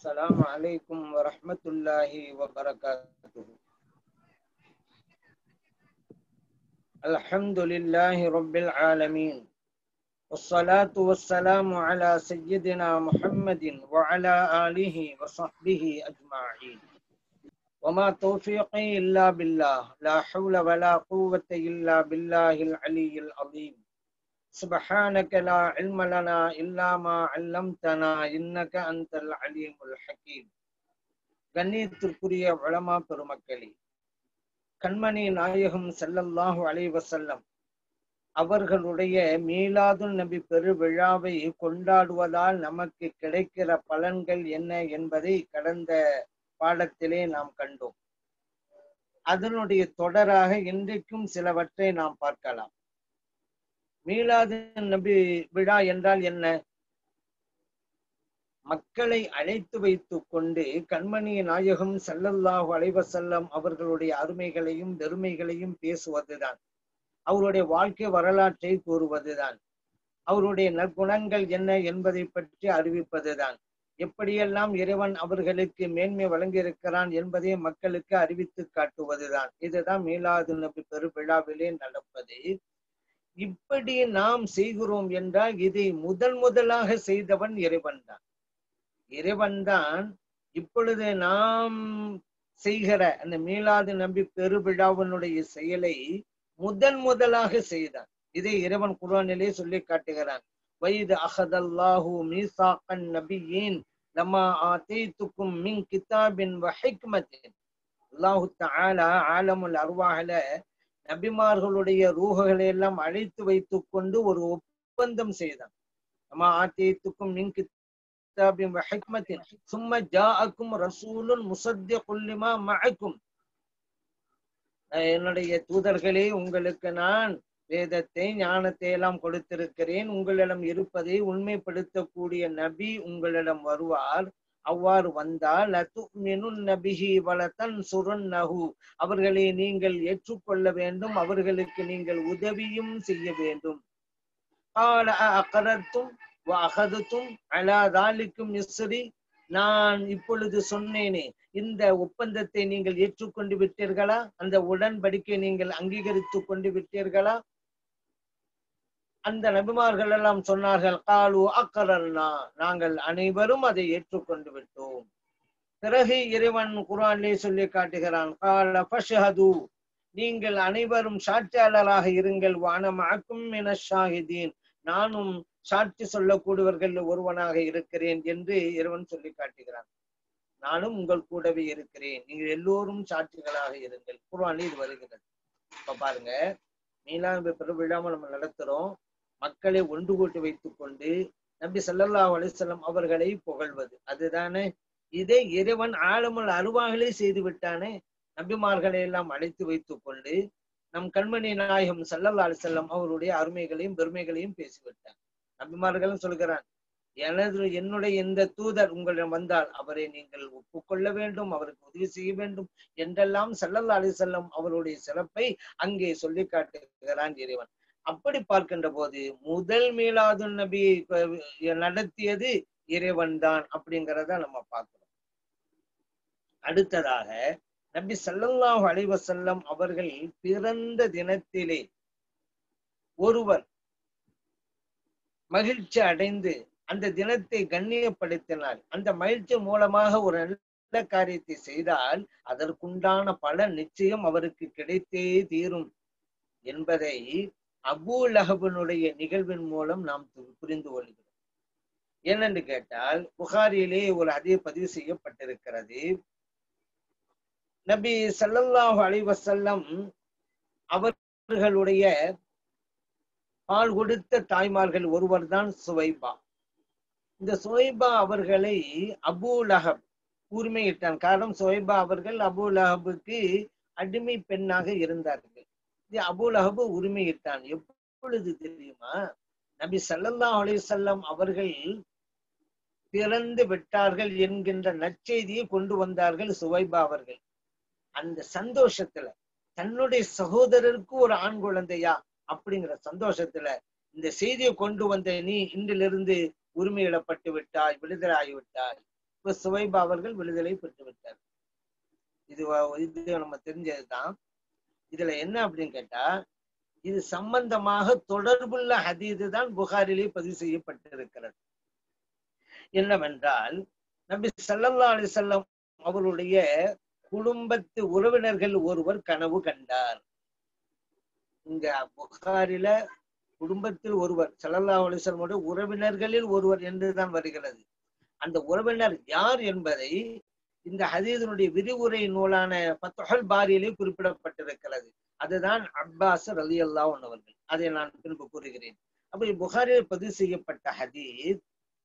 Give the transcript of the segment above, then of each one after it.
السلام عليكم ورحمة الله وبركاته الحمد لله رب العالمين والصلاة والسلام على سيدنا محمد وعلى آله وصحبه أجمعين وما توفيقي إلا بالله لا حول ولا قوة إلا بالله العلي العظيم سبحانك لا علم لنا إلا ما علمتنا إنك أنت العليم الحكيم கண்ணியத்திற்குரிய வளமா பெருமக்களே கண்மணி நாயகம் ஸல்லல்லாஹு அலைஹி வஸல்லம் அவர்களுடைய மீலாதுன் நபி பெருவிழாவை கொண்டாடுவதால் நமக்கு கிடைக்கிற பலன்கள் என்ன என்பதை கடந்த பாடத்திலே நாம் கண்டோம் அதனுடைய தொடராக இன்றைக்கும் சிலவற்றை நாம் பார்க்கலாம் மீலாது நபி விழா என்றால் என்ன மக்களை அழைத்து வைத்துக் கொண்டு கண்மணி நாயகம் ஸல்லல்லாஹு அலைஹி வஸல்லம் அவர்களுடைய அருமைகளையும் பெருமைகளையும் பேசுவதுதான் அவருடைய வாழ்க்கை வரலாற்றை கூறுவதுதான் அவருடைய நற்குணங்கள் என்ன என்பதை பற்றி அறிவிப்பதுதான் எப்படியெல்லாம் இறைவன் அவர்களுக்கு மேன்மை வழங்கியிருக்கிறான் என்பதை மக்களுக்கு அறிவித்து காட்டுவதுதான் இதுதான் மீலாது நபி பெருவிழாவிலே நடப்பது இப்படி நாம் செய்கிறோம் என்றால் இதை முதல் முதலாக செய்தவன் இறைவன் தான் இறைவன் தான் இப்பொழுது நாம் செய்கிற அந்த மீளாது நம்பி பெருவிழாவினுடைய செயலை முதன் முதலாக செய்தான் இதை இறைவன் குரானிலே சொல்லி காட்டுகிறான் வைது அகதல்லாஹு மீசாக்கன் நபியின் லமா ஆத்தைத்துக்கும் மின் கிதாபின் வஹிக்மத்தின் அல்லாஹு தஆலா ஆலமுல் அருவாஹல நபிமார்களுடைய ரூஹகளை எல்லாம் அழைத்து வைத்துக் கொண்டு ஒரு ஒப்பந்தம் செய்தான் லமா ஆத்தைத்துக்கும் மின் கிதாபின் வஹிக்மத்தின் சும்ம ஜாஅக்கும் ரசூலுன் முசத்திகுல் லிமா மஅக்கும் என்னுடைய தூதர்களே உங்களுக்கு நான் வேதத்தை ஞானத்தை எல்லாம் கொடுத்திருக்கிறேன் உங்களிடம் இருப்பதை உண்மைப்படுத்தக்கூடிய நபி உங்களிடம் வருவார் அவ்வாறு வந்தால் நபிஹி வளத்தன் சுரன்னஹு அவர்களை நீங்கள் ஏற்றுக்கொள்ள வேண்டும் அவர்களுக்கு நீங்கள் உதவியும் செய்ய வேண்டும் அகரத்தும் அகதுத்தும் அலா தாலிக்கும் இஸ்ரி நான் இப்பொழுது சொன்னேனே இந்த ஒப்பந்தத்தை நீங்கள் ஏற்றுக்கொண்டு விட்டீர்களா அந்த உடன்படிக்கை நீங்கள் அங்கீகரித்து கொண்டு விட்டீர்களா அந்த நபிமார்கள் எல்லாம் சொன்னார்கள் காலு அக்கரர்னா நாங்கள் அனைவரும் அதை ஏற்றுக்கொண்டு விட்டோம் பிறகு இறைவன் குரானிலே சொல்லி காட்டுகிறான் கால பஷஹது நீங்கள் அனைவரும் சாட்சியாளராக இருங்கள் வானமாக்கும் என ஷாஹிதீன் நானும் சாட்சி சொல்லக்கூடியவர்கள் ஒருவனாக இருக்கிறேன் என்று இறைவன் சொல்லி காட்டுகிறான் நானும் உங்கள் கூடவே இருக்கிறேன் நீங்கள் எல்லோரும் சாட்சிகளாக இருங்கள் குர்ஆனில் இது வருகிறது இப்ப பாருங்க மீனாம்பி பெருவிழாம நம்ம நடத்துறோம் மக்களை ஒன்று கூட்டி வைத்துக் கொண்டு நபி ஸல்லல்லாஹு அலைஹி வஸல்லம் அவர்களை புகழ்வது அதுதானே இதை இறைவன் ஆழமுள் அருவாகலே செய்து விட்டானே நபிமார்களை எல்லாம் அழைத்து வைத்துக் கொண்டு நம் கண்மணி நாயகம் சல்லல்லா அலிசல்லம் அவருடைய அருமைகளையும் பெருமைகளையும் பேசிவிட்டார் நபிமார்களும் சொல்கிறான் எனது என்னுடைய இந்த தூதர் உங்களிடம் வந்தால் அவரை நீங்கள் ஒப்புக்கொள்ள வேண்டும் அவருக்கு உதவி செய்ய வேண்டும் என்றெல்லாம் சல்லல்லா அலிசல்லம் அவருடைய சிறப்பை அங்கே சொல்லி காட்டுகிறான் இறைவன் அப்படி பார்க்கின்ற போது முதல் மீளாது நபி நடத்தியது இறைவன் தான் அப்படிங்கிறத நம்ம பார்க்கிறோம் அடுத்ததாக நபி சல்லல்லாஹு அலைவசல்லம் அவர்கள் பிறந்த தினத்திலே ஒருவர் மகிழ்ச்சி அடைந்து அந்த தினத்தை கண்ணியப்படுத்தினால் அந்த மகிழ்ச்சி மூலமாக ஒரு நல்ல காரியத்தை செய்தால் அதற்குண்டான பலன் நிச்சயம் அவருக்கு கிடைத்தே தீரும் என்பதை அபூ லஹபனுடைய நிகழ்வின் மூலம் நாம் புரிந்து கொள்கிறோம் ஏனென்று கேட்டால் புகாரியிலே ஒரு அதிக பதிவு செய்யப்பட்டிருக்கிறது நபி சல்லல்லாஹு அலைவசல்லம் அவர்களுடைய பால் கொடுத்த தாய்மார்கள் ஒருவர் தான் சுவைபா இந்த சுவைபா அவர்களை அபு லஹப் உரிமையிட்டான் காரணம் சுவைபா அவர்கள் அபு லஹபுக்கு அடிமை பெண்ணாக இருந்தார்கள் இது அபு லஹபு உரிமையிட்டான் எப்பொழுது தெரியுமா நபி சல்லல்லா அலிசல்லம் அவர்கள் பிறந்து விட்டார்கள் என்கின்ற நற்செய்தியை கொண்டு வந்தார்கள் சுவைபா அவர்கள் அந்த சந்தோஷத்துல தன்னுடைய சகோதரருக்கு ஒரு ஆண் குழந்தையா அப்படிங்கிற சந்தோஷத்துல இந்த செய்தியை கொண்டு வந்த நீ இன்றிலிருந்து உரிமையிடப்பட்டு விட்டாய் விடுதலாகி விட்டாய் இப்ப சுவைபா அவர்கள் விடுதலை பெற்று விட்டார் இது வ- இது நம்ம தெரிஞ்சதுதான் இதுல என்ன அப்படின்னு கேட்டா இது சம்பந்தமாக தொடர்புள்ள ஹதீது தான் புகாரிலே பதிவு செய்யப்பட்டிருக்கிறது என்னவென்றால் நபி ஸல்லல்லாஹு அலைஹி வஸல்லம் அவருடைய குடும்பத்து உறவினர்கள் ஒருவர் கனவு கண்டார் இங்க புகாரில குடும்பத்தில் ஒருவர் ஸல்லல்லாஹு அலைஹி வஸல்லமுடைய உறவினர்களில் ஒருவர் என்றுதான் வருகிறது அந்த உறவினர் யார் என்பதை இந்த ஹதீதனுடைய விரிவுரை நூலான பத்துஹல் பாரியிலே குறிப்பிடப்பட்டிருக்கிறது அதுதான் அப்பாஸ் ரலி அல்லாஹ் அவர்கள் அதை நான் பின்பு கூறுகிறேன் அப்படி புகாரில் பதிவு செய்யப்பட்ட ஹதீஸ்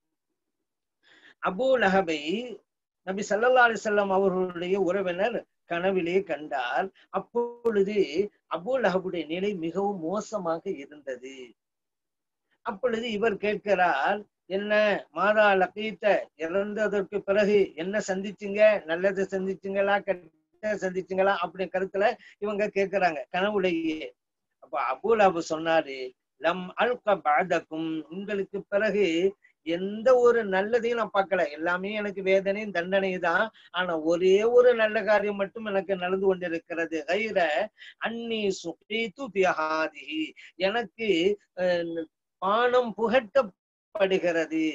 அபூ லஹபை நபி ஸல்லல்லாஹு அலைஹி வஸல்லம் அவர்களுடைய உறவினர் கனவிலே கண்டார் அப்பொழுது அபூ லஹபுடைய நிலை மிகவும் மோசமாக இருந்தது அப்பொழுது இவர் கேட்கிறார் என்ன மாதா லகீத்த இறந்ததற்கு பிறகு என்ன சந்திச்சீங்க நல்லது சந்திச்சீங்களா கெட்ட சந்திச்சீங்களா அப்படி கருத்துல இவங்க கேக்குறாங்க கனவுலையே அப்ப அபூல் அபு சொன்னாரு லம் அல்க பாதக்கும் உங்களுக்கு பிறகு எந்த ஒரு நல்லதையும் நான் பார்க்கல எல்லாமே எனக்கு வேதனையும் தண்டனையும் தான் ஆனா ஒரே ஒரு நல்ல காரியம் மட்டும் எனக்கு நடந்து கொண்டிருக்கிறது கைர அன்னி சுகீத்து பியஹாதிஹி எனக்கு அஹ், பானம் புகட்டப்படுகிறது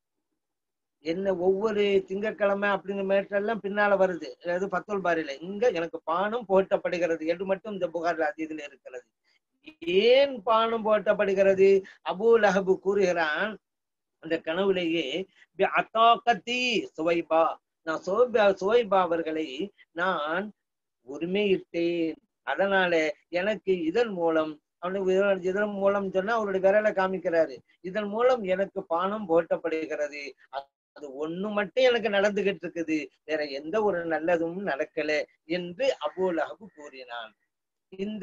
என்ன ஒவ்வொரு திங்கட்கிழமை அப்படிங்கிற மேட்டெல்லாம் பின்னால வருது அதாவது பத்தோல் பாரில இங்க எனக்கு பானம் புகட்டப்படுகிறது என்று மட்டும் இந்த புகார்ல அதிதில் இருக்கிறது ஏன் பானம் புகட்டப்படுகிறது அபூ லஹபு கூறுகிறான் அந்த கனவுலேயே பி அத்தாக்கத்தி சுவைபா நான் சுவைபா சுவைபா அவர்களை நான் உரிமையிட்டேன் அதனால எனக்கு இதன் மூலம் அவனுக்கு விரல் இதன் மூலம் சொன்னா அவருடைய விரலை காமிக்கிறாரு இதன் மூலம் எனக்கு பானம் போட்டப்படுகிறது அது ஒண்ணு மட்டும் எனக்கு நடந்துகிட்டு இருக்குது வேற எந்த ஒரு நல்லதும் நடக்கல என்று அபூல் அஹபு கூறினான் இந்த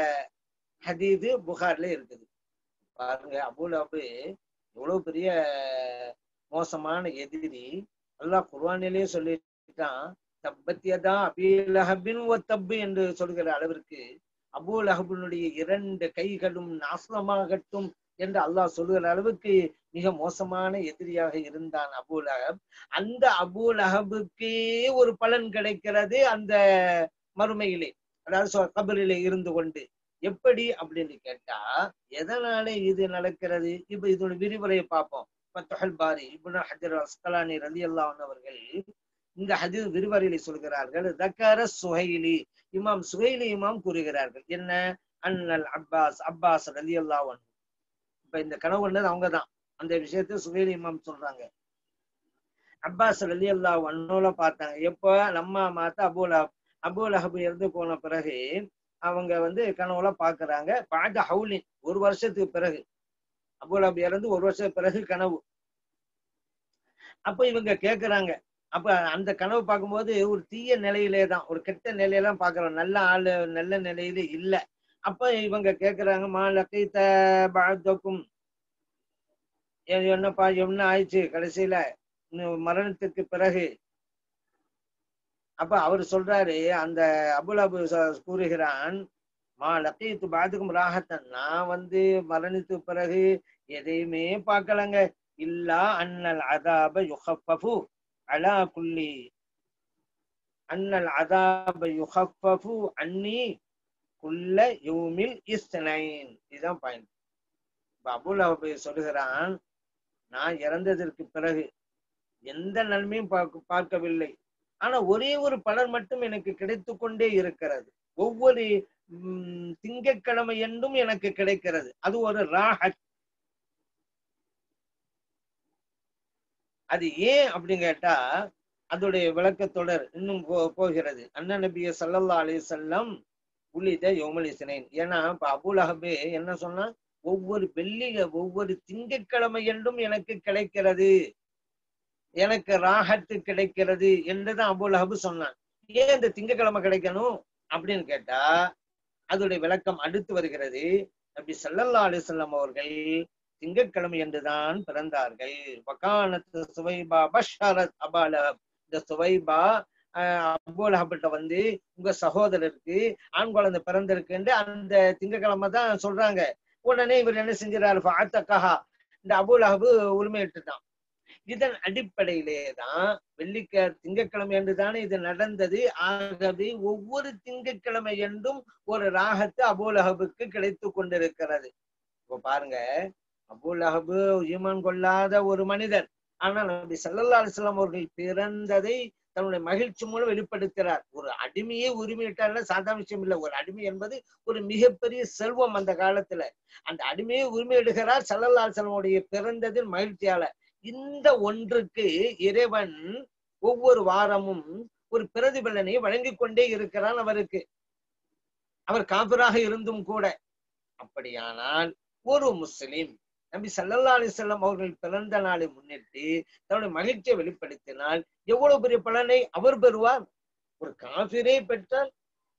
ஹதீது புகார்ல இருக்குது பாருங்க அபூல் அஹபு எவ்வளவு பெரிய மோசமான எதிரி அல்லாஹ் குர்ஆனிலே சொல்லிட்டான் தப்பத்தியதா அபீலஹபின் ஒ தப்பு என்று சொல்கிற அளவிற்கு அபூல் அஹபுனுடைய இரண்டு கைகளும் நாசமாகட்டும் என்று அல்லாஹ் சொல்லுகிற அளவுக்கு மிக மோசமான எதிரியாக இருந்தான் அபூல் அஹப் அந்த அபூல் அஹபுக்கே ஒரு பலன் கிடைக்கிறது அந்த மறுமையிலே அதாவது சொ- கபரிலே இருந்து கொண்டு எப்படி அப்படின்னு கேட்டா எதனால இது நடக்கிறது இப்ப இதோட விரிவுரையை பார்ப்போம் பத்துஹல் பாரி இப்னு ஹஜர் அஸ்கலானி ரலி அவர்கள் இந்த ஹதீஸ் விரிவுரையிலே சொல்கிறார்கள் தக்கர சுஹைலி இமாம் சுஹைலி இமாம் கூறுகிறார்கள் என்ன அண்ணல் அப்பாஸ் அப்பாஸ் ரலி அல்லாஹ் இப்ப இந்த கனவுன்றது அவங்க தான் அந்த விஷயத்த சுஹைலி இமாம் சொல்றாங்க அப்பாஸ் ரலி அல்லாஹ் ஒன்னோல பார்த்தாங்க எப்போ நம்ம மாத்த அபூல் அஹப் அபூல் அஹப் இறந்து போன பிறகு அவங்க வந்து கனவுல பாக்குறாங்க பாத ஹவுலின் ஒரு வருஷத்துக்கு பிறகு அபூல் அஹப் இறந்து ஒரு வருஷத்துக்கு பிறகு கனவு அப்ப இவங்க கேக்குறாங்க அப்ப அந்த கனவு பார்க்கும்போது ஒரு தீய நிலையிலே தான் ஒரு கெட்ட நிலையெல்லாம் பாக்குறோம் நல்ல ஆளு நல்ல நிலையில இல்ல அப்ப இவங்க கேக்குறாங்க மா லக்கீத்த பாதக்கும் ஏ- என்னப்பா என்ன ஆயிடுச்சு கடைசியில இன்னும் மரணத்துக்கு பிறகு அப்ப அவர் சொல்றாரு அந்த அபுல் அபு ச- கூறுகிறான் மா லக்கீத்து பாதுக்கும் ராகத்தன் நான் வந்து மரணித்து பிறகு எதையுமே பார்க்கலங்க இல்லா அன்னல் அதாப யுஹஃபஃபு அலா குல்லி அன்னல் அதாப யுஹஃபஃபு அன்னி குல்ல யூமில் இஸ்னைன் இதுதான் பாயிண்ட் இப்ப அபுல் அபு சொல்லுகிறான் நான் இறந்ததற்கு பிறகு எந்த நன்மையும் பார்க்க பார்க்கவில்லை ஆனா ஒரே ஒரு பலன் மட்டும் எனக்கு கிடைத்து கொண்டே இருக்கிறது ஒவ்வொரு ம், திங்கட்கிழமை என்றும் எனக்கு கிடைக்கிறது அது ஒரு ராஹத் அது ஏன் அப்படின்னு கேட்டா அதோடைய விளக்கத்தொடர் இன்னும் போ- போகிறது அண்ணன் நபிய சல்லல்லா அலைஹி வஸல்லம் உள்ளிட்ட யோமல் இஸ்னைன் ஏன்னா இப்ப அபுல் அஹபே என்ன சொன்னா ஒவ்வொரு வெள்ளி ஒவ்வொரு திங்கட்கிழமை என்றும் எனக்கு கிடைக்கிறது எனக்கு ராஹத்து கிடைக்கிறது என்றுதான் அபுல் அஹபு சொன்னான் ஏன் இந்த திங்கட்கிழமை கிடைக்கணும் அப்படின்னு கேட்டா அதோடைய விளக்கம் அடுத்து வருகிறது நபி ஸல்லல்லாஹு அலைஹி வஸல்லம் அவர்கள் திங்கட்கிழமை என்றுதான் பிறந்தார்கள் வக்கானத்து சுவைபா பஷரத் அபாலஹப் இந்த சுவைபா அபுல் அஹபிட்ட வந்து உங்க சகோதரருக்கு ஆண் குழந்தை பிறந்திருக்கு என்று அந்த திங்கட்கிழமை தான் சொல்றாங்க உடனே இவர் என்ன செஞ்சாரு ஃபாத்தகஹா இந்த அபுல் அஹபு உரிமையிட்டுட்டான் இதன் அடிப்படையிலே தான் வெள்ளிக்க திங்கட்கிழமை என்று தானே இது நடந்தது ஆகவே ஒவ்வொரு திங்கட்கிழமை என்றும் ஒரு ராகத்து அபூலஹபுக்கு கிடைத்து கொண்டிருக்கிறது இப்ப பாருங்க அபூலஹபு ஈமான் கொள்ளாத ஒரு மனிதர் ஆனால் நபி ஸல்லல்லாஹு அலைஹி வஸல்லம் அவர்கள் பிறந்ததை தன்னுடைய மகிழ்ச்சி மூலம் வெளிப்படுத்துகிறார் ஒரு அடிமையே உரிமையிட்டாருன்னா சாதாரண விஷயம் இல்லை ஒரு அடிமை என்பது ஒரு மிகப்பெரிய செல்வம் அந்த காலத்துல அந்த அடிமையை உரிமையிடுகிறார் ஸல்லல்லாஹு அலைஹி வஸல்லமுடைய பிறந்ததின் மகிழ்ச்சியால இந்த ஒன்றுக்கு இறைவன் ஒவ்வொரு வாரமும் ஒரு பிரதிபலனை வழங்கிக் கொண்டே இருக்கிறான் அவருக்கு அவர் காபிராக இருந்தும் கூட அப்படியானால் ஒரு முஸ்லிம் நபி ஸல்லல்லாஹு அலைஹி வஸல்லம் அவர்கள் பிறந்த நாளை முன்னிட்டு தன்னுடைய மகிழ்ச்சியை வெளிப்படுத்தினால் எவ்வளவு பெரிய பலனை அவர் பெறுவார் ஒரு காபிரே பெற்றால்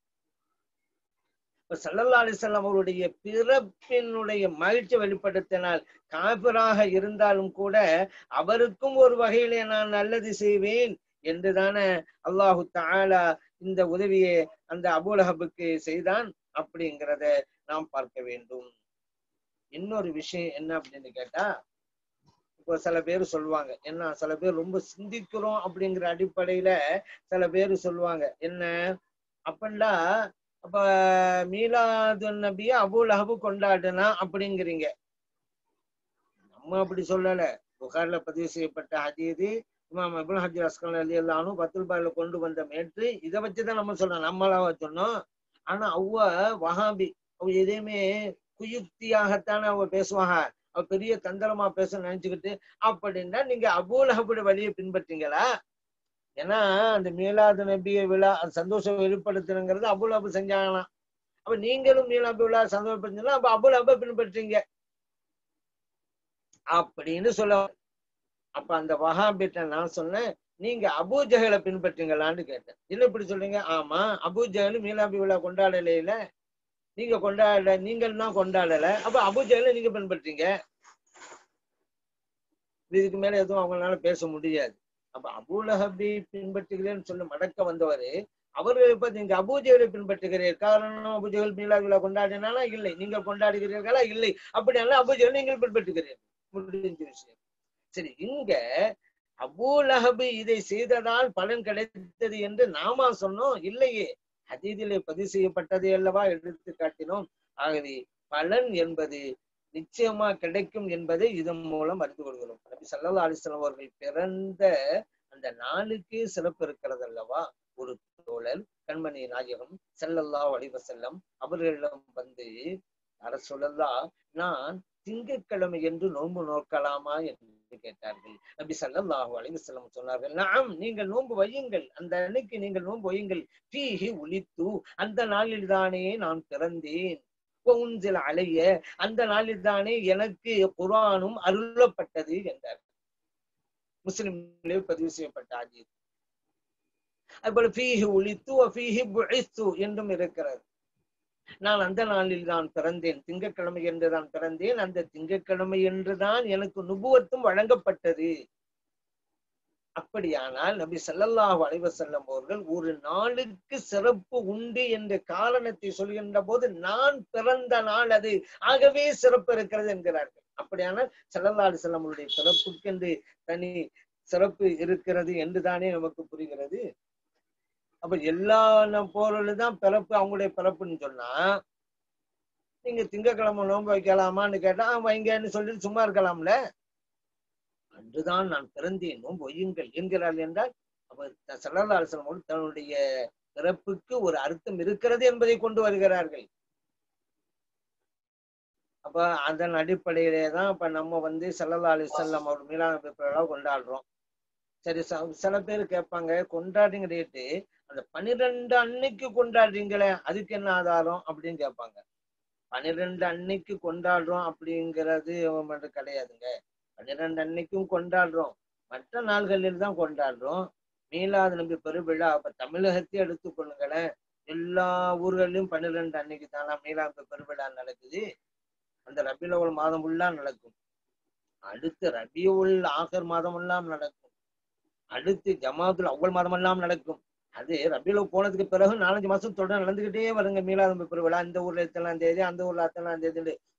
இப்ப ஸல்லல்லாஹு அலைஹி வஸல்லம் அவருடைய பிறப்பினுடைய மகிழ்ச்சியை வெளிப்படுத்தினால் காபிராக இருந்தாலும் கூட அவருக்கும் ஒரு வகையிலே நான் நல்லது செய்வேன் என்றுதானே அல்லாஹு தஆலா இந்த உதவியை அந்த அபூலஹபுக்கு செய்தான் அப்படிங்கிறத நாம் பார்க்க வேண்டும் இன்னொரு விஷயம் என்ன அப்படின்னு கேட்டா இப்போ சில பேர் சொல்லுவாங்க என்ன சில பேர் ரொம்ப சிந்திக்கிறோம் அப்படிங்கிற அடிப்படையில சில பேர் சொல்லுவாங்க என்ன அப்படின்னா அப்ப மீலாது நபிய அபுல் அஹபு கொண்டாடுனா அப்படிங்கிறீங்க நம்ம அப்படி சொல்லல புகார்ல பதிவு செய்யப்பட்ட ஹதீது இமாம் அபுல் ஹஜர் அஸ்கல் அலி அல்லானும் பத்துல் பாயில கொண்டு வந்த மேற்று இதை வச்சுதான் நம்ம சொல்றோம் நம்மளா சொன்னோம் ஆனா அவ்வ வஹாபி அவ எதையுமே குயுக்தியாகத்தானே அவ பேசுவாங்க அவ பெரிய தந்திரமா பேச நினைச்சுக்கிட்டு அப்படின்னா நீங்க அபூல் அஹபுடைய வழியை பின்பற்றீங்களா ஏன்னா அந்த மீலாது நபிய விழா அந்த சந்தோஷம் வெளிப்படுத்தணுங்கிறது அபுல் அபு செஞ்சாங்களாம் அப்ப நீங்களும் மீலாபு விழா சந்தோஷப்படுத்தீங்கன்னா அப்ப அபுல் அப பின்பற்றீங்க அப்படின்னு சொல்ல அப்ப அந்த வஹாபிட்ட நான் சொன்னேன் நீங்க அபூ ஜஹலை பின்பற்றீங்களான்னு கேட்டேன் என்ன இப்படி சொல்றீங்க ஆமா அபூ ஜஹல் மீலாபி விழா கொண்டாடலையில நீங்க கொண்டாட நீங்கள் தான் கொண்டாடல அப்ப அபூ ஜஹலை நீங்க பின்பற்றீங்க இதுக்கு மேல எதுவும் அவங்களால பேச முடியாது அப்ப அபூலஹபி பின்பற்றுகிறேன்னு சொல்லி மடக்க வந்தவரு அவரு இப்ப நீங்க அபூஜகளை பின்பற்றுகிறீர்கள் காரணம் அபூஜகள் மீலா விழா கொண்டாடினாலா இல்லை நீங்கள் கொண்டாடுகிறீர்களா இல்லை அப்படினால அபூஜகள் நீங்கள் பின்பற்றுகிறீர்கள் முடிஞ்ச விஷயம் சரி இங்க அபூலஹபு இதை செய்ததால் பலன் கிடைத்தது என்று நாமா சொன்னோம் இல்லையே ஹதீதிலே பதிவு செய்யப்பட்டது அல்லவா எடுத்து காட்டினோம் ஆகவே பலன் என்பது நிச்சயமா கிடைக்கும் என்பதை இதன் மூலம் அறிந்து கொள்கிறோம் நபி சல்லா அலிஸ்லாம் அவர்கள் பிறந்த அந்த நாளுக்கே சிறப்பு இருக்கிறது அல்லவா ஒரு தோழல் கண்மணி நாயகம் செல்லல்லா வடிவ அவர்களிடம் வந்து அரசுலல்லா நான் திங்கட்கிழமை என்று நோன்பு நோக்கலாமா என்று கேட்டார்கள் நபி சல்லாஹூ அலிவசல்லம் சொன்னார்கள் நாம் நீங்கள் நோன்பு வையுங்கள் அந்த அன்னைக்கு நீங்கள் நோன்பு வையுங்கள் பீஹி உளித்து அந்த நாளில் தானே நான் பிறந்தேன் உன்சில் அலைய அந்த நாளில் தானே எனக்கு குரானும் அருளப்பட்டது என்றார் முஸ்லிம்களே பதிவு செய்யப்பட்ட ஆஜீத் அதுபோல பீஹி உளித்து பீஹி புழைத்து என்றும் இருக்கிறது நான் அந்த நாளில் தான் பிறந்தேன் திங்கட்கிழமை என்று தான் பிறந்தேன் அந்த திங்கட்கிழமை என்றுதான் எனக்கு நுபுவத்தும் வழங்கப்பட்டது அப்படியானால் நபி சல்லல்லாஹு அலைவசல்லம் அவர்கள் ஒரு நாளுக்கு சிறப்பு உண்டு என்ற காரணத்தை சொல்கின்ற போது நான் பிறந்த நாள் அது ஆகவே சிறப்பு இருக்கிறது என்கிறார்கள் அப்படியானால் சல்லல்லா அலிசல்லமுடைய சிறப்புக்கு என்று தனி சிறப்பு இருக்கிறது என்றுதானே நமக்கு புரிகிறது அப்ப எல்லா பொருளும் பிறப்பு அவங்களுடைய பிறப்புன்னு சொன்னா நீங்க திங்கக்கிழமை நோன்பு வைக்கலாமான்னு கேட்டா வைங்கன்னு சொல்லிட்டு சும்மா இருக்கலாம்ல அன்றுதான் நான் பிறந்தேன் நோன்பு வையுங்கள் என்கிறார் என்றால் அவர் சல்லல்லா அலிஸ்லாம் தன்னுடைய பிறப்புக்கு ஒரு அர்த்தம் இருக்கிறது என்பதை கொண்டு வருகிறார்கள் அப்ப அதன் அடிப்படையிலே தான் இப்ப நம்ம வந்து சல்லல்லா அலிசல்லாம் அவர் மீளான பிறப்பெல்லாம் கொண்டாடுறோம் சரி சில பேர் கேட்பாங்க கொண்டாடுங்க ரேட்டு அந்த பனிரெண்டு அன்னைக்கு கொண்டாடுறீங்களே அதுக்கு என்ன ஆதாரம் அப்படின்னு கேட்பாங்க பனிரெண்டு அன்னைக்கு கொண்டாடுறோம் அப்படிங்கிறது மட்டும் கிடையாதுங்க பன்னிரெண்டு அன்னைக்கும் கொண்டாடுறோம் மற்ற நாள்களில் தான் கொண்டாடுறோம் மீளாத நம்பி பெருவிழா அப்ப தமிழகத்தை எடுத்துக்கொள்ளுங்களேன் எல்லா ஊர்களிலும் பன்னிரெண்டு அன்னைக்கு தானா மீளாத பெருவிழா நடக்குது அந்த ரபியுல் மாதம் ஃபுல்லா நடக்கும் அடுத்து ரபியுல் ஆகர் மாதம் எல்லாம் நடக்கும் அடுத்து ஜமாத்துல் அவ்வள் மாதம் எல்லாம் நடக்கும் அது ரபியுல போனதுக்கு பிறகு நாலஞ்சு மாசம் தொடர்ந்து நடந்துகிட்டே வருங்க மீளாதம்பி பெருவிழா இந்த ஊர்ல எத்தனாம் தேதி அந்த ஊர்ல அத்தனாம் தேதி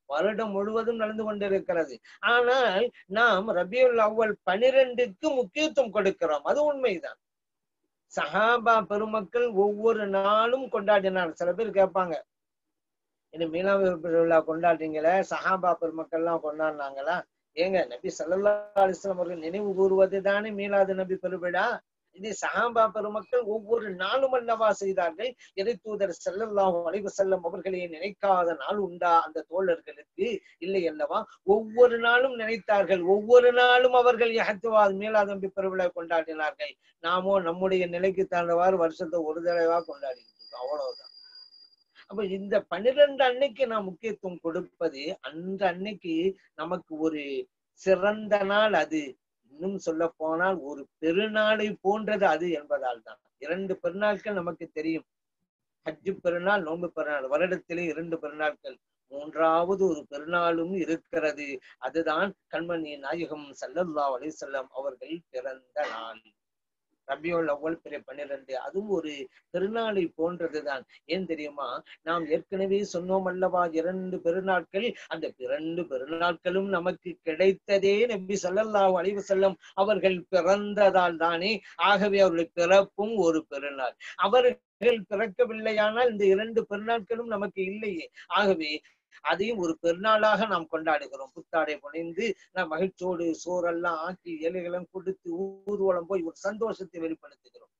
வருடம் முழுவதும் நடந்து கொண்டிருக்கிறது ஆனால் நாம் ரபியுல் அவ்வல் பனிரெண்டுக்கு முக்கியத்துவம் கொடுக்கிறோம் அது உண்மைதான் சஹாபா பெருமக்கள் ஒவ்வொரு நாளும் கொண்டாடினார் சில பேர் கேட்பாங்க இந்த மீனாவது விழா கொண்டாடுறீங்களே சஹாபா பெருமக்கள் எல்லாம் கொண்டாடினாங்களா ஏங்க நபி சல்லா அலிஸ்லாம் அவர்கள் நினைவு கூறுவது தானே மீலாது நபி பெருவிழா இது சஹாபா பெருமக்கள் ஒவ்வொரு நாளும் அல்லவா செய்தார்கள் இறை தூதர் செல்லல்லாஹு அலைவு செல்லம் அவர்களை நினைக்காத நாள் உண்டா அந்த தோழர்களுக்கு இல்லை அல்லவா ஒவ்வொரு நாளும் நினைத்தார்கள் ஒவ்வொரு நாளும் அவர்கள் யஹத்துவாத் மீலாது நபி பெருவிழா கொண்டாடினார்கள் நாமோ நம்முடைய நிலைக்கு தகுந்தவாறு வருஷத்தை ஒரு தடவைவா கொண்டாடிட்டு இருக்கோம் அவ்வளவுதான் அப்ப இந்த பன்னிரண்டு அன்னைக்கு நாம் முக்கியத்துவம் கொடுப்பது அந்த அன்னைக்கு நமக்கு ஒரு சிறந்த நாள் அது இன்னும் சொல்ல போனால் ஒரு பெருநாளை போன்றது அது என்பதால் தான் இரண்டு பெருநாட்கள் நமக்கு தெரியும் ஹஜ்ஜு பெருநாள் நோன்பு பெருநாள் வருடத்திலே இரண்டு பெருநாட்கள் மூன்றாவது ஒரு பெருநாளும் இருக்கிறது அதுதான் கண்மணி நாயகம் சல்லல்லா அலிசல்லம் அவர்கள் பிறந்த நாள் ரபியோல் அவ்வள் பிற பன்னிரண்டு அதுவும் ஒரு பெருநாளை போன்றதுதான் ஏன் தெரியுமா நாம் ஏற்கனவே சொன்னோம் அல்லவா இரண்டு பெருநாட்கள் அந்த இரண்டு பெருநாட்களும் நமக்கு கிடைத்ததே நபி சல்லல்லாஹு அலைவு செல்லம் அவர்கள் பிறந்ததால் தானே ஆகவே அவருடைய பிறப்பும் ஒரு பெருநாள் அவர்கள் பிறக்கவில்லையானால் இந்த இரண்டு பெருநாட்களும் நமக்கு இல்லையே ஆகவே அதையும் ஒரு பெருநாளாக நாம் கொண்டாடுகிறோம் புத்தாடை புனைந்து நாம் மகிழ்ச்சியோடு சோறெல்லாம் ஆக்கி இலைகளும் கொடுத்து ஊர்வலம் போய் ஒரு சந்தோஷத்தை வெளிப்படுத்துகிறோம்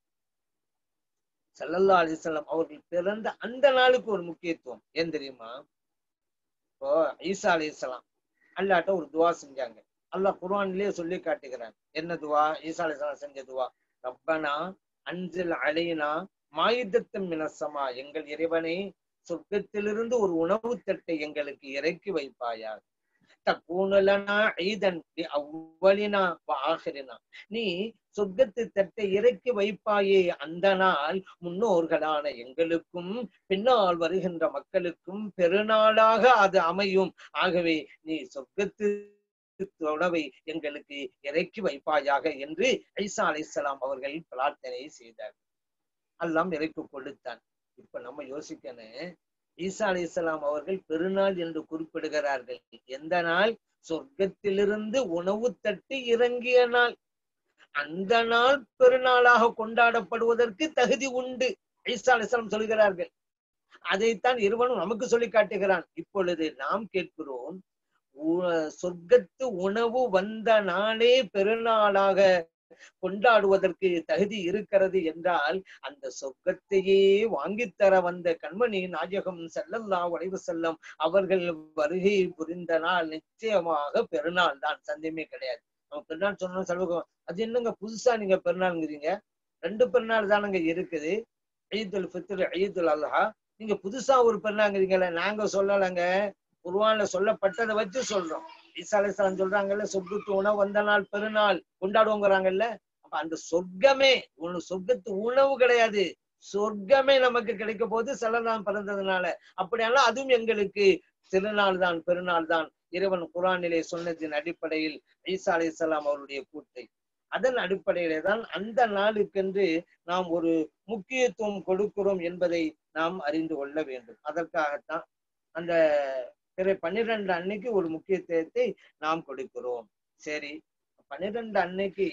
சல்லல்லா அலிசல்லாம் அவர்கள் பிறந்த அந்த நாளுக்கு ஒரு முக்கியத்துவம் ஏன் தெரியுமா இப்போ ஈசா அலிசலாம் அல்லாட்ட ஒரு துவா செஞ்சாங்க அல்லாஹ் குர்ஆன்லயே சொல்லி காட்டுகிறான் என்ன துவா ஈசா அலிசலாம் செஞ்ச துவா ரப்பனா அன்சில் அலைனா மாயுதத்தம் மினசமா எங்கள் இறைவனை சொர்க்கத்திலிருந்து ஒரு உணவு தட்டை எங்களுக்கு இறக்கி வைப்பாயாக தக்கூனலனா ஈதன் அவ்வளினா ஆகிரினா நீ சொர்க்கத்து தட்டை இறக்கி வைப்பாயே அந்த நாள் முன்னோர்களான எங்களுக்கும் பின்னால் வருகின்ற மக்களுக்கும் பெருநாளாக அது அமையும் ஆகவே நீ சொர்க்கத்து உணவை எங்களுக்கு இறக்கி வைப்பாயாக என்று ஐசா அலிசலாம் அவர்கள் பிரார்த்தனை செய்தார் எல்லாம் இறக்கி கொடுத்தான் இப்ப நம்ம யோசிக்கணும் ஈசா அலி இஸ்லாம் அவர்கள் பெருநாள் என்று குறிப்பிடுகிறார்கள் எந்த நாள் சொர்க்கத்திலிருந்து உணவு தட்டு இறங்கிய நாள் அந்த நாள் பெருநாளாக கொண்டாடப்படுவதற்கு தகுதி உண்டு ஈசா அலி இஸ்லாம் சொல்கிறார்கள் அதைத்தான் இருவனும் நமக்கு சொல்லி காட்டுகிறான் இப்பொழுது நாம் கேட்கிறோம் சொர்க்கத்து உணவு வந்த நாளே பெருநாளாக கொண்டாடுவதற்கு தகுதி இருக்கிறது என்றால் அந்த சொர்க்கத்தையே வாங்கித்தர வந்த கண்மணி நாயகம் செல்லல்லா உடைவு செல்லம் அவர்கள் வருகை புரிந்த நாள் நிச்சயமாக பெருநாள் தான் சந்தேகமே கிடையாது நம்ம பெருநாள் சொன்னோம் செலவுக்கும் அது என்னங்க புதுசா நீங்க பெருநாள்ங்கிறீங்க ரெண்டு பெருநாள் தானங்க இருக்குது ஈதுல் ஃபித்ர் ஈதுல் அல்ஹா நீங்க புதுசா ஒரு பெருநாங்கிறீங்களே நாங்க சொல்லலைங்க குர்வான்ல சொல்லப்பட்டதை வச்சு சொல்றோம் ஈசா அலிஸ்லாம் சொல்றாங்கல்ல சொர்க்கத்து உணவு வந்த நாள் பெருநாள் கொண்டாடுவோங்கிறாங்கல்ல அப்ப அந்த சொர்க்கமே ஒண்ணு சொர்க்கத்து உணவு கிடையாது சொர்க்கமே நமக்கு கிடைக்க போது செல்லலாம் பிறந்ததுனால அப்படியானால் அதுவும் எங்களுக்கு திருநாள் தான் பெருநாள் தான் இறைவன் குரானிலே சொன்னதின் அடிப்படையில் ஈசா அலிசலாம் அவருடைய கூட்டை அதன் அடிப்படையிலே தான் அந்த நாளுக்கென்று நாம் ஒரு முக்கியத்துவம் கொடுக்கிறோம் என்பதை நாம் அறிந்து கொள்ள வேண்டும் அதற்காகத்தான் அந்த பிற பன்னிரண்டு அன்னைக்கு ஒரு முக்கியத்துவத்தை நாம் கொடுக்கிறோம் சரி பன்னிரண்டு அன்னைக்கு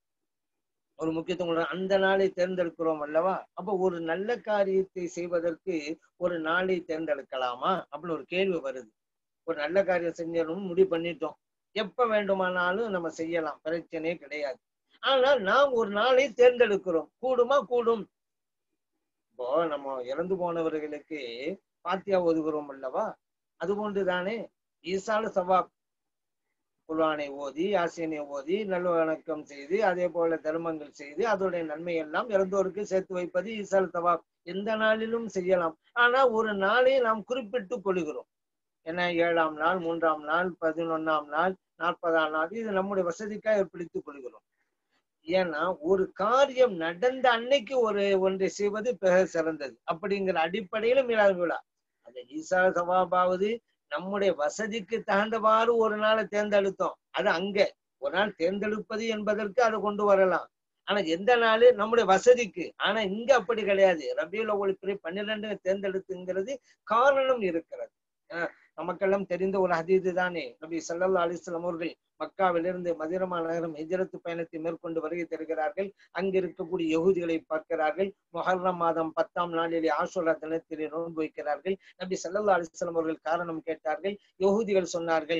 ஒரு முக்கியத்துவம் அந்த நாளை தேர்ந்தெடுக்கிறோம் அல்லவா அப்ப ஒரு நல்ல காரியத்தை செய்வதற்கு ஒரு நாளை தேர்ந்தெடுக்கலாமா அப்படின்னு ஒரு கேள்வி வருது ஒரு நல்ல காரியம் செஞ்சணும் முடிவு பண்ணிட்டோம் எப்ப வேண்டுமானாலும் நம்ம செய்யலாம் பிரச்சனையே கிடையாது ஆனால் நாம் ஒரு நாளை தேர்ந்தெடுக்கிறோம் கூடுமா கூடும் இப்போ நம்ம இறந்து போனவர்களுக்கு பாத்தியா ஒதுக்குறோம் அல்லவா அது போன்றுதானே ஈசால சவாப் குர்ஆனை ஓதி ஆசியனை ஓதி நல்லவணக்கம் செய்து அதே போல தர்மங்கள் செய்து அதோடைய நன்மை எல்லாம் இறந்தோருக்கு சேர்த்து வைப்பது ஈசால் தவாப் எந்த நாளிலும் செய்யலாம் ஆனா ஒரு நாளை நாம் குறிப்பிட்டு கொள்கிறோம் ஏன்னா ஏழாம் நாள் மூன்றாம் நாள் பதினொன்னாம் நாள் நாற்பதாம் நாள் இது நம்முடைய வசதிக்காக ஏற்படுத்திக் கொள்கிறோம் ஏன்னா ஒரு காரியம் நடந்த அன்னைக்கு ஒரு ஒன்றை செய்வது பிற சிறந்தது அப்படிங்கிற அடிப்படையில மீளாது விழா அந்த ஈசா சவாபாவது நம்முடைய வசதிக்கு தகுந்தவாறு ஒரு நாளை தேர்ந்தெடுத்தோம் அது அங்க ஒரு நாள் தேர்ந்தெடுப்பது என்பதற்கு அதை கொண்டு வரலாம் ஆனா எந்த நாள் நம்முடைய வசதிக்கு ஆனா இங்க அப்படி கிடையாது ரபியுல் ஒளிப்பிறை பன்னிரெண்டு தேர்ந்தெடுத்துங்கிறது காரணம் இருக்கிறது நமக்கெல்லாம் தெரிந்த ஒரு ஹதீது தானே நபி சல்லல்லா அலிஸ்லாம் அவர்கள் மக்காவிலிருந்து மதிரமா நகரம் ஹிஜரத்து பயணத்தை மேற்கொண்டு வருகை தருகிறார்கள் அங்கு இருக்கக்கூடிய யகுதிகளை பார்க்கிறார்கள் மொஹர்ரம் மாதம் பத்தாம் நாளிலே ஆஷோரா தினத்திலே நோன்பு வைக்கிறார்கள் நபி சல்லல்லா அலிஸ்லாம் அவர்கள் காரணம் கேட்டார்கள் யகுதிகள் சொன்னார்கள்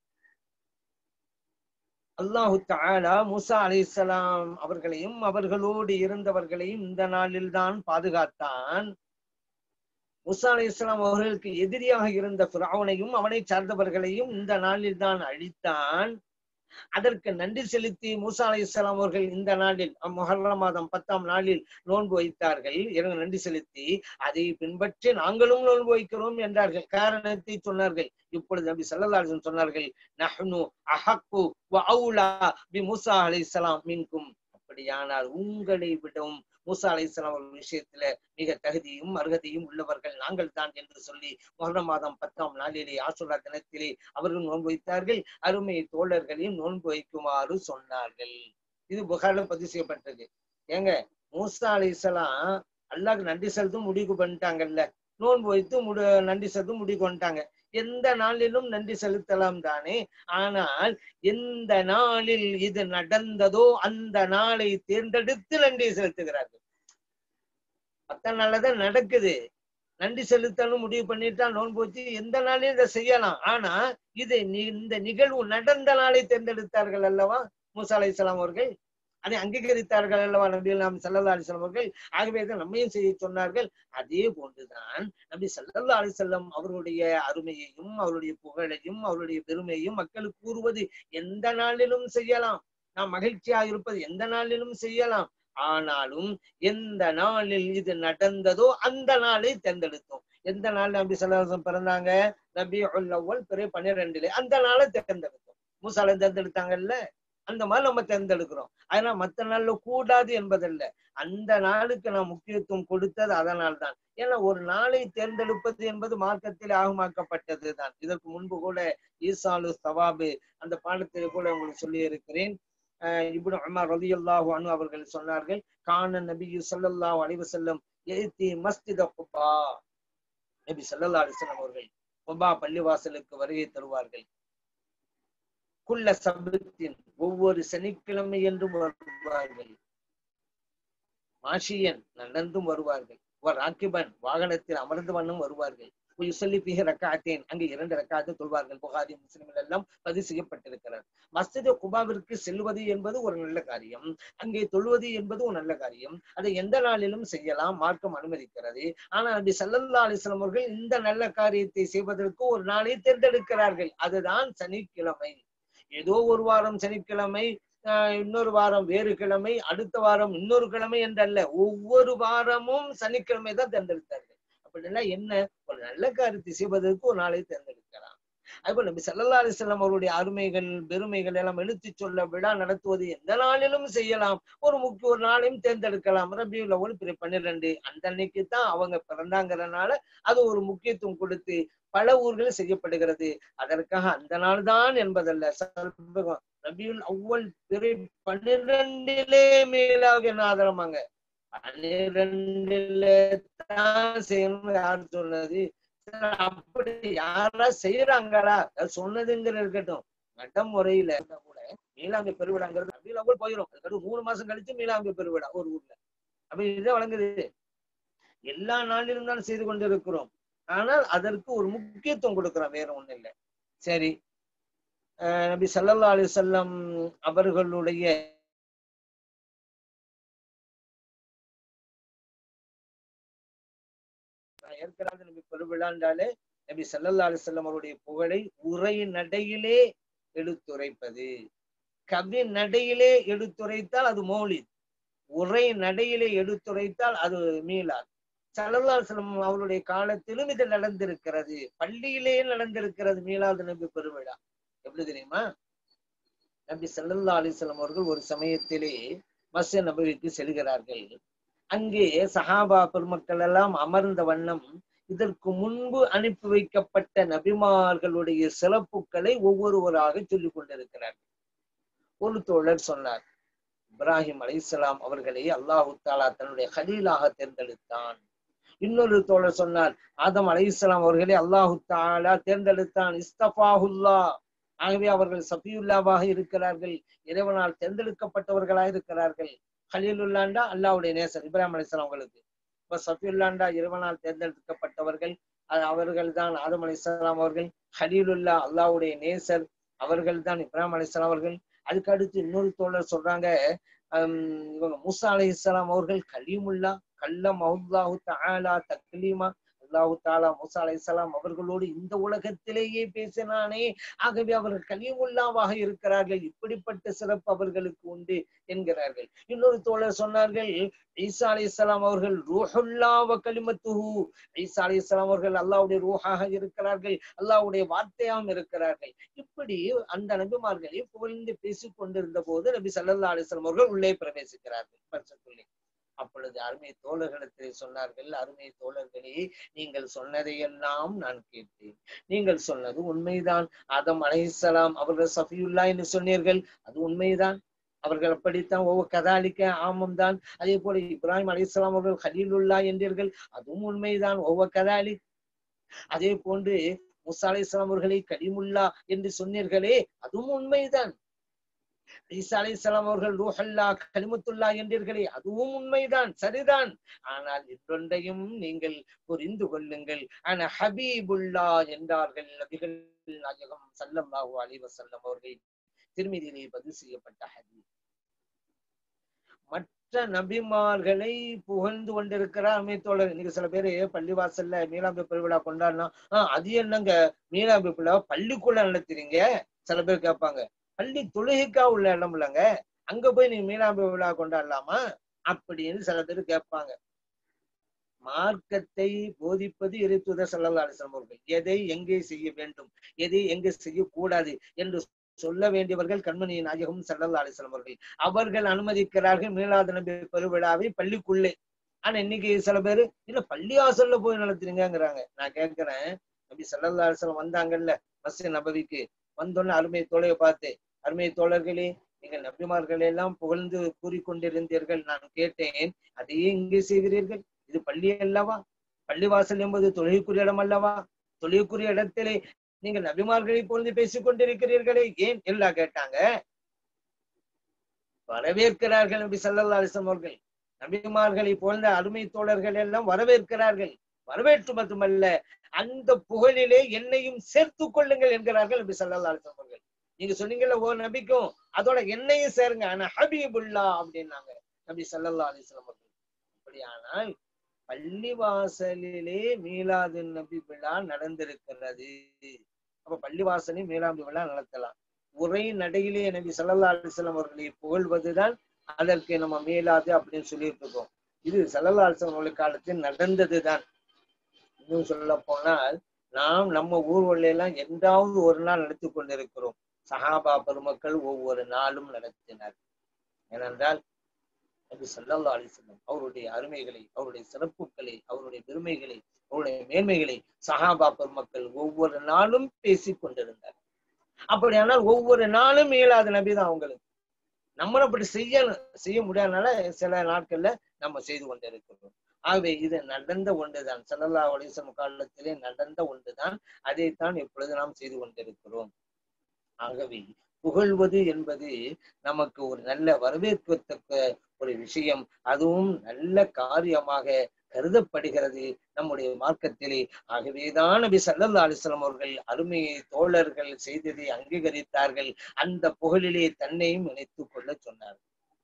அல்லாஹு தாலா மூசா அலிசலாம் அவர்களையும் அவர்களோடு இருந்தவர்களையும் இந்த நாளில் தான் பாதுகாத்தான் முசா அலி இஸ்லாம் அவர்களுக்கு எதிரியாக இருந்த பிராவனையும் அவனை சார்ந்தவர்களையும் இந்த நாளில் தான் அழித்தான் அதற்கு நன்றி செலுத்தி மூசா அலி இஸ்லாம் அவர்கள் இந்த நாளில் மொஹர்ரம் மாதம் பத்தாம் நாளில் நோன்பு வைத்தார்கள் இறங்க நன்றி செலுத்தி அதை பின்பற்றி நாங்களும் நோன்பு வைக்கிறோம் என்றார்கள் காரணத்தை சொன்னார்கள் இப்பொழுது நபி சல்லல்லாஹு சொன்னார்கள் நஹ்னு அஹக்கு வ அவுலா பி மூசா அலி இஸ்லாம் மின்கும் அப்படியானால் உங்களை விடவும் மூசா அலி இஸ்லாம் அவர்கள் விஷயத்துல மிக தகுதியும் அருகதையும் உள்ளவர்கள் நாங்கள் தான் என்று சொல்லி மொஹரம் மாதம் பத்தாம் நாளிலே ஆசுரா தினத்திலே அவர்கள் நோன்பு வைத்தார்கள் அருமை தோழர்களையும் நோன்பு வைக்குமாறு சொன்னார்கள் இது புகாரில் பதிவு செய்யப்பட்டது ஏங்க மூசா அலி இஸ்லாம் அல்லாஹ்க்கு நன்றி செலுத்தும் முடிவு பண்ணிட்டாங்கல்ல நோன்பு வைத்து முடி நன்றி செலுத்தும் முடிவு பண்ணிட்டாங்க எந்த நாளிலும் நன்றி செலுத்தலாம் தானே ஆனால் எந்த நாளில் இது நடந்ததோ அந்த நாளை தேர்ந்தெடுத்து நன்றி செலுத்துகிறார்கள் மத்த நாள்லதான் நடக்குது நன்றி செலுத்தணும் முடிவு பண்ணிட்டா நோன்பு வச்சு எந்த நாளையும் இதை செய்யலாம் ஆனா இது இந்த நிகழ்வு நடந்த நாளை தேர்ந்தெடுத்தார்கள் அல்லவா மூசா அலை அவர்கள் அதை அங்கீகரித்தார்கள் அல்லவா நபி நாம் சல்லல்லா அலிஸ்லாம் அவர்கள் ஆகவே தான் நம்மையும் செய்ய சொன்னார்கள் அதே போன்றுதான் நபி சல்லல்லா அலிசல்லம் அவருடைய அருமையையும் அவருடைய புகழையும் அவருடைய பெருமையும் மக்களுக்கு கூறுவது எந்த நாளிலும் செய்யலாம் நாம் மகிழ்ச்சியாக இருப்பது எந்த நாளிலும் செய்யலாம் ஆனாலும் எந்த நாளில் இது நடந்ததோ அந்த நாளை தேர்ந்தெடுத்தோம் எந்த நாள் நபி சல்லாசம் பிறந்தாங்க நபி அவ்வல் பிற பன்னிரெண்டுல அந்த நாளை தேர்ந்தெடுத்தோம் மூசாலை தேர்ந்தெடுத்தாங்கல்ல அந்த மாதிரி நம்ம தேர்ந்தெடுக்கிறோம் அதனால மத்த நாள்ல கூடாது என்பதல்ல அந்த நாளுக்கு நாம் முக்கியத்துவம் கொடுத்தது அதனால் தான் ஏன்னா ஒரு நாளை தேர்ந்தெடுப்பது என்பது மார்க்கத்தில் ஆகமாக்கப்பட்டது தான் இதற்கு முன்பு கூட ஈசாலு சவாபு அந்த பாடத்தில் கூட உங்களுக்கு சொல்லி இருக்கிறேன் இப்னு உமர் ரலியல்லாஹு அன்ஹு அவர்கள் சொன்னார்கள் கான நபி ஸல்லல்லாஹு அலைஹி வஸல்லம் யதி மஸ்ஜித குபா நபி ஸல்லல்லாஹு அலைஹி வஸல்லம் அவர்கள் குபா பள்ளிவாசலுக்கு வருகை தருவார்கள் குல்ல சபத்தின் ஒவ்வொரு சனிக்கிழமை என்றும் வருவார்கள் மாஷியன் நடந்தும் வருவார்கள் ராக்கிபன் வாகனத்தில் அமர்ந்து வண்ணம் வருவார்கள் சொல்லி பிக ரக்காத்தேன் அங்கு இரண்டு ரக்காத்து தொழுவார்கள் புகாரி முஸ்லிம்கள் எல்லாம் பதிவு செய்யப்பட்டிருக்கிறார் மஸ்ஜித் குபாவிற்கு செல்வது என்பது ஒரு நல்ல காரியம் அங்கே தொழுவது என்பது ஒரு நல்ல காரியம் அதை எந்த நாளிலும் செய்யலாம் மார்க்கம் அனுமதிக்கிறது ஆனால் அப்படி சல்லல்லா அலிஸ்லாம் அவர்கள் இந்த நல்ல காரியத்தை செய்வதற்கு ஒரு நாளை தேர்ந்தெடுக்கிறார்கள் அதுதான் சனிக்கிழமை ஏதோ ஒரு வாரம் சனிக்கிழமை இன்னொரு வாரம் வேறு கிழமை அடுத்த வாரம் இன்னொரு கிழமை என்றல்ல ஒவ்வொரு வாரமும் சனிக்கிழமை தான் தேர்ந்தெடுத்தார்கள் அப்படின்னா என்ன ஒரு நல்ல காரியத்தை செய்வதற்கு ஒரு நாளை தேர்ந்தெடுக்கலாம் அதுபோல் நபி சல்லா அலிஸ்லாம் அவருடைய அருமைகள் பெருமைகள் எல்லாம் எடுத்து சொல்ல விழா நடத்துவது எந்த நாளிலும் செய்யலாம் ஒரு முக்கிய ஒரு நாளையும் தேர்ந்தெடுக்கலாம் ரபியுல் அவள் பிற பன்னிரெண்டு அந்த அன்னைக்கு தான் அவங்க பிறந்தாங்கிறதுனால அது ஒரு முக்கியத்துவம் கொடுத்து பல ஊர்களில் செய்யப்படுகிறது அதற்காக அந்த நாள் தான் என்பதல்ல ரபியுல் அவ்வள் பிறை பன்னிரெண்டிலே மேலாக என்ன ஆதரமாங்க பன்னிரெண்டுல தான் செய்யணும் யார் சொன்னது அப்படி யாரா செய்யறாங்களா சொன்னதுங்கிற இருக்கட்டும் நடைமுறையில கூட மீளாங்க பெருவிழாங்கிறது அப்படியில் அவ்வளவு போயிடும் அதுக்கடுத்து மூணு மாசம் கழிச்சு மீளாங்க பெருவிழா ஒரு ஊர்ல அப்படி இதான் வழங்குது எல்லா நாளிலும் தான் செய்து கொண்டு இருக்கிறோம் ஆனால் அதற்கு ஒரு முக்கியத்துவம் கொடுக்கிறோம் வேற ஒண்ணும் இல்லை சரி நபி சல்லா அலி சொல்லம் அவர்களுடைய ஏற்கனவே நபி பெருவிழாண்டாலே நபி சல்லல்லா அலி சொல்லம் அவருடைய புகழை உரை நடையிலே எடுத்துரைப்பது கவி நடையிலே எடுத்துரைத்தால் அது மௌலித் உரை நடையிலே எடுத்துரைத்தால் அது மீளாது சல்லல்லா செல்லம் அவருடைய காலத்திலும் இது நடந்திருக்கிறது பள்ளியிலேயே நடந்திருக்கிறது மீளாது நபி பெருவிழா எப்படி தெரியுமா நபி சல்லல்லா அலிஸ்லாம் அவர்கள் ஒரு சமயத்திலே மஸ்ய நபவிக்கு செல்கிறார்கள் அங்கே சஹாபா பெருமக்கள் எல்லாம் அமர்ந்த வண்ணம் இதற்கு முன்பு அனுப்பி வைக்கப்பட்ட நபிமார்களுடைய சிறப்புகளை ஒவ்வொருவராக சொல்லிக் கொண்டிருக்கிறார்கள் ஒரு தோழர் சொன்னார் இப்ராஹிம் அலிஸ்லாம் அவர்களை அல்லாஹு தாலா தன்னுடைய ஹலீலாக தேர்ந்தெடுத்தான் இன்னொரு தோழர் சொன்னார் ஆதம் அலைஹிஸ்ஸலாம் அவர்களை அல்லாஹு தாலா தேர்ந்தெடுத்தான் இஸ்தபாஹுல்லா ஆகவே அவர்கள் சபியுல்லாவாக இருக்கிறார்கள் இறைவனால் தேர்ந்தெடுக்கப்பட்டவர்களாக இருக்கிறார்கள் ஹலீலுல்லாண்டா அல்லாஹ்வுடைய நேசர் இப்ராஹிம் அலிஸ்லாம் அவங்களுக்கு இப்ப சபியுல்லாண்டா இறைவனால் தேர்ந்தெடுக்கப்பட்டவர்கள் அது அவர்கள் தான் ஆதம் அலிஸ்லாம் அவர்கள் ஹலீலுல்லா அல்லாஹ்வுடைய நேசர் அவர்கள் தான் இப்ராஹிம் அலிஸ்லாம் அவர்கள் அதுக்கு அடுத்து இன்னொரு தோழர் சொல்றாங்க ஹம், இவங்க மூசா அலைஹிஸ்ஸலாம் அவர்கள் கலீமுல்லா கல்லம் அல்லாஹு தஆலா தக்லீமா அல்லாஹு தாலா மூசா அலைஹிஸ்ஸலாம் அவர்களோடு இந்த உலகத்திலேயே பேசினானே ஆகவே அவர்கள் கலீமுல்லாவாக இருக்கிறார்கள் இப்படிப்பட்ட சிறப்பு அவர்களுக்கு உண்டு என்கிறார்கள் இன்னொரு தோழர் சொன்னார்கள் ஈசா அலைஹிஸ்ஸலாம் அவர்கள் ரூஹுல்லா வ கலிமத்துஹு ஈசா அலைஹிஸ்ஸலாம் அவர்கள் அல்லாஹ்வுடைய ரூஹாக இருக்கிறார்கள் அல்லாஹ்வுடைய வார்த்தையாகவும் இருக்கிறார்கள் இப்படி அந்த நபிமார்களை புகழ்ந்து பேசிக் கொண்டிருந்த போது நபி ஸல்லல்லாஹு அலைஹி வஸல்லம் அவர்கள் உள்ளே பிரவேசிக்கிறார்கள் பரிசுத்துள்ளே அப்பொழுது அருமை தோழர்களிடத்தில் சொன்னார்கள் அருமை தோழர்களே நீங்கள் சொன்னதையெல்லாம் நான் கேட்டேன் நீங்கள் சொன்னது உண்மைதான் ஆதம் அலைஹிஸ்ஸலாம் அவர்கள் சஃபியுல்லா என்று சொன்னீர்கள் அது உண்மைதான் அவர்கள் அப்படித்தான் ஒவ்வொரு கதாலிக்க ஆமம் தான் அதே போல இப்ராஹிம் அலைஹிஸ்ஸலாம் அவர்கள் ஹலீலுல்லா என்றீர்கள் அதுவும் உண்மைதான் ஒவ்வொரு கதாலி அதே போன்று முசா அலைஹிஸ்ஸலாம் அவர்களை கலிமுல்லா என்று சொன்னீர்களே அதுவும் உண்மைதான் ஈசா அலைஹிஸ்ஸலாம் அவர்கள் ரூஹல்லா கலிமுத்துல்லா என்றீர்களே அதுவும் உண்மைதான் சரிதான் ஆனால் இன்னொன்றையும் நீங்கள் புரிந்து கொள்ளுங்கள் ஆனா ஹபீபுல்லா என்றார்கள் நபிகள் நாயகம் ஸல்லல்லாஹு அலைஹி வஸல்லம் அவர்கள் திருமதியிலே பதிவு செய்யப்பட்ட ஹதீஸ் மற்ற நபிமார்களை புகழ்ந்து கொண்டிருக்கிறார் அமைத்தோழர் இன்னைக்கு சில பேரு பள்ளிவாசல்ல மீனாம்பி பெருவிழா கொண்டாடினா ஆஹ் அது என்னங்க மீனாம்பி பிள்ளை பள்ளிக்குள்ள நடத்துறீங்க சில பேர் கேட்பாங்க பள்ளி தொழுகைக்கா உள்ள இடம் இல்லைங்க அங்க போய் நீங்க மீனாம்பி விழா கொண்டாடலாமா அப்படின்னு சில பேர் கேட்பாங்க மார்க்கத்தை போதிப்பது இறைத்துத சல்லல்லா அலிஸ்லாம் அவர்கள் எதை எங்கே செய்ய வேண்டும் எதை எங்கே செய்யக்கூடாது என்று சொல்ல வேண்டியவர்கள் கண்மணி நாயகம் சல்லல்லா அலிஸ்லாம் அவர்கள் அவர்கள் அனுமதிக்கிறார்கள் மீளாத நபி பெருவிழாவை பள்ளிக்குள்ளே ஆனா இன்னைக்கு சில பேரு இல்ல பள்ளிவாசல்ல போய் நடத்துறீங்கிறாங்க நான் கேட்கிறேன் நபி சல்லல்லா அலிஸ்லாம் வந்தாங்கல்ல மஸ்ஜித் நபவிக்கு வந்தோன்னு அருமை தோழைய பார்த்து அருமை தோழர்களே நீங்கள் நபிமார்களை எல்லாம் புகழ்ந்து கூறிக்கொண்டிருந்தீர்கள் நான் கேட்டேன் அதையே இங்கே செய்கிறீர்கள் இது பள்ளி அல்லவா பள்ளிவாசல் என்பது தொழிலுக்குரிய இடம் அல்லவா தொழிலுக்குரிய இடத்திலே நீங்கள் நபிமார்களை புகழ்ந்து பேசிக் கொண்டிருக்கிறீர்களே ஏன் எல்லாம் கேட்டாங்க வரவேற்கிறார்கள் நபி சல்லல்லா அலிஸ்லாம் அவர்கள் நபிமார்களை புகழ்ந்த அருமை தோழர்கள் எல்லாம் வரவேற்கிறார்கள் வரவேற்று மட்டுமல்ல அந்த புகழிலே என்னையும் சேர்த்து கொள்ளுங்கள் என்கிறார்கள் நபி சல்லல்லா அலிஸ்லாம் அவர்கள் நீங்க சொன்னீங்கல்ல ஓ நபிக்கும் அதோட என்னையும் சேருங்க ஆனா ஹபீபுல்லா அப்படின்னாங்க நபி சல்லல்லா அலிஸ்லாம் அவர்கள் அப்படியானால் பள்ளிவாசலிலே மீலாது நபி விழா நடந்திருக்கிறது அப்ப பள்ளிவாசலில் மீலாது விழா நடத்தலாம் உரை நடையிலே நபி சல்லல்லா அலிஸ்லாம் அவர்களை புகழ்வதுதான் அதற்கு நம்ம மீளாது அப்படின்னு சொல்லிட்டு இருக்கோம் இது சல்லல்லா அலிஸ்லாம் அவர்கள் காலத்தில் நடந்ததுதான் இன்னும் சொல்ல போனால் நாம் நம்ம ஊர்வல எல்லாம் என்றாவது ஒரு நாள் நடத்தி கொண்டிருக்கிறோம் சஹாபா பெருமக்கள் ஒவ்வொரு நாளும் நடத்தினர் ஏனென்றால் நபி ஸல்லல்லாஹு அலைஹி வஸல்லம் அவருடைய அருமைகளை அவருடைய சிறப்புகளை அவருடைய பெருமைகளை அவருடைய மேன்மைகளை சஹாபா பெருமக்கள் ஒவ்வொரு நாளும் பேசிக் கொண்டிருந்தார் அப்படியானால் ஒவ்வொரு நாளும் இயலாத நபி தான் அவங்களுக்கு நம்மளும் அப்படி செய்ய செய்ய முடியாதனால சில நாட்கள்ல நம்ம செய்து கொண்டிருக்கிறோம் ஆகவே இது நடந்த ஒன்றுதான் சல்லல்லா அலிசம் காலத்திலே நடந்த ஒன்றுதான் அதைத்தான் இப்பொழுது நாம் செய்து கொண்டிருக்கிறோம் ஆகவே புகழ்வது என்பது நமக்கு ஒரு நல்ல வரவேற்கத்தக்க ஒரு விஷயம் அதுவும் நல்ல காரியமாக கருதப்படுகிறது நம்முடைய மார்க்கத்திலே ஆகவேதான் நபி சல்லல்லா அலிஸ்லாம் அவர்கள் அருமையை தோழர்கள் செய்ததை அங்கீகரித்தார்கள் அந்த புகழிலே தன்னையும் இணைத்துக் கொள்ள சொன்னார்கள்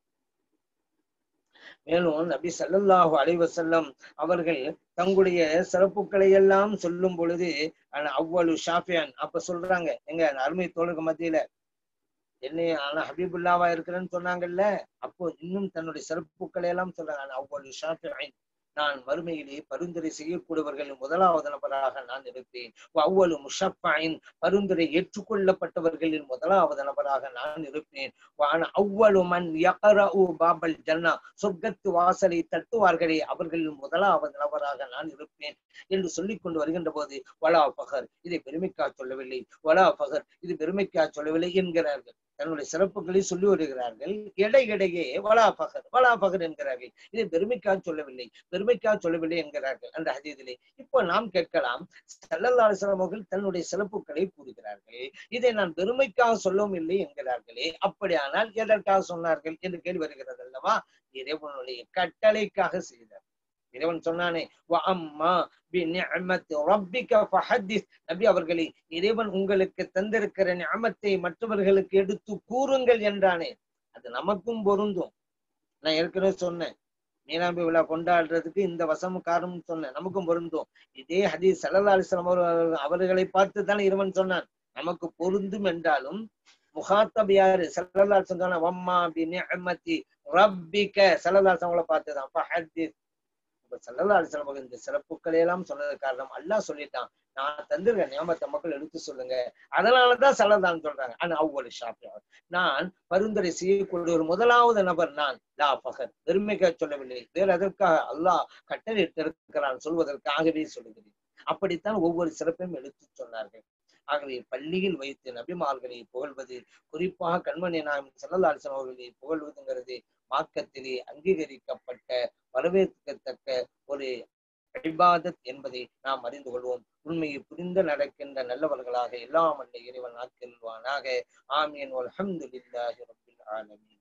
மேலும் நபி சல்லல்லாஹு அலைஹி வஸல்லம் அவர்கள் தங்களுடைய சிறப்புகளை எல்லாம் சொல்லும் பொழுது அவ்வளவு ஷாஃபியான் அப்ப சொல்றாங்க எங்க அருமை தோழருக்கு மத்தியில என்னை ஆனா ஹபீபுல்லாவா இருக்கிறேன்னு சொன்னாங்கல்ல அப்போ இன்னும் தன்னுடைய சிறப்புகளை எல்லாம் சொல்றாங்க அவ்வளவு ஷாஃபியான் நான் மறுமையிலே பரிந்துரை செய்யக்கூடியவர்களின் முதலாவது நபராக நான் இருப்பேன் அவ்வளவு முஷப்பாயின் பரிந்துரை ஏற்றுக்கொள்ளப்பட்டவர்களின் முதலாவது நபராக நான் இருப்பேன் அவ்வளவு மண் பாபல் ஜன்னா சொர்க்கத்து வாசலை தட்டுவார்களே அவர்களின் முதலாவது நபராக நான் இருப்பேன் என்று சொல்லிக் கொண்டு வருகின்ற போது வலா பகர் இதை பெருமைக்கா சொல்லவில்லை வலா பகர் இது பெருமைக்கா சொல்லவில்லை என்கிறார்கள் தன்னுடைய சிறப்புகளை சொல்லி வருகிறார்கள் இடையிடையே வலா பகர் வலா பகர் என்கிறார்கள் இதை பெருமைக்காக சொல்லவில்லை பெருமைக்காக சொல்லவில்லை என்கிறார்கள் அந்த ஹதீதிலே இப்போ நாம் கேட்கலாம் சல்லல்லா அலிஸ்லாம் அவர்கள் தன்னுடைய சிறப்புகளை கூறுகிறார்கள் இதை நான் பெருமைக்காக சொல்லவும் இல்லை என்கிறார்களே அப்படியானால் எதற்காக சொன்னார்கள் என்று கேள்வி வருகிறது அல்லவா இறைவனுடைய கட்டளைக்காக செய்தார் இறைவன் சொன்னானே அம்மா நபி அவர்களே இறைவன் உங்களுக்கு தந்திருக்கிற ஞாமத்தை மற்றவர்களுக்கு எடுத்து கூறுங்கள் என்றானே அது நமக்கும் பொருந்தும் நான் ஏற்கனவே சொன்னேன் மீனாம்பி விழா கொண்டாடுறதுக்கு இந்த வசம் காரணம் சொன்னேன் நமக்கும் பொருந்தும் இதே ஹதீஸ் சல்லா அலிஸ்லாம் அவர்களை பார்த்து தானே இறைவன் சொன்னான் நமக்கு பொருந்தும் என்றாலும் முகாத்தப் யாரு சல்லா சொன்ன வம்மா பி நிஅமதி ரப்பிக்க சல்லா அவங்கள பார்த்துதான் ஃபஹத்திஸ் இப்ப சல்லல்லா அலிஸ்லாம் இந்த சிறப்புகளை எல்லாம் சொன்னது காரணம் அல்லாஹ் சொல்லிட்டான் நான் தந்திருக்க ஞாபகத்தை மக்கள் எடுத்து சொல்லுங்க அதனாலதான் சல்லதான் சொல்றாங்க ஆனா அவ்வளவு ஷாப்பியா நான் பரிந்துரை செய்யக்கூடிய ஒரு முதலாவது நபர் நான் லா பகர் பெருமைக்காக சொல்லவில்லை வேறு அதற்காக அல்லாஹ் கட்டளை இருக்கிறான் சொல்வதற்காகவே சொல்லுகிறேன் அப்படித்தான் ஒவ்வொரு சிறப்பையும் எடுத்து சொன்னார்கள் ஆகவே பள்ளியில் வைத்து நபிமார்களை புகழ்வது குறிப்பாக கண்மணி நாயம் செல்லலாசன் அவர்களை புகழ்வதுங்கிறது மார்க்கத்திலே அங்கீகரிக்கப்பட்ட வரவேற்கத்தக்க ஒரு இபாதத் என்பதை நாம் அறிந்து கொள்வோம் உண்மையை புரிந்து நடக்கின்ற நல்லவர்களாக எல்லாம் அல்ல இறைவன் ஆக்கில்வானாக ஆமீன் அல்ஹம்துலில்லாஹி ரப்பில் ஆலமீன்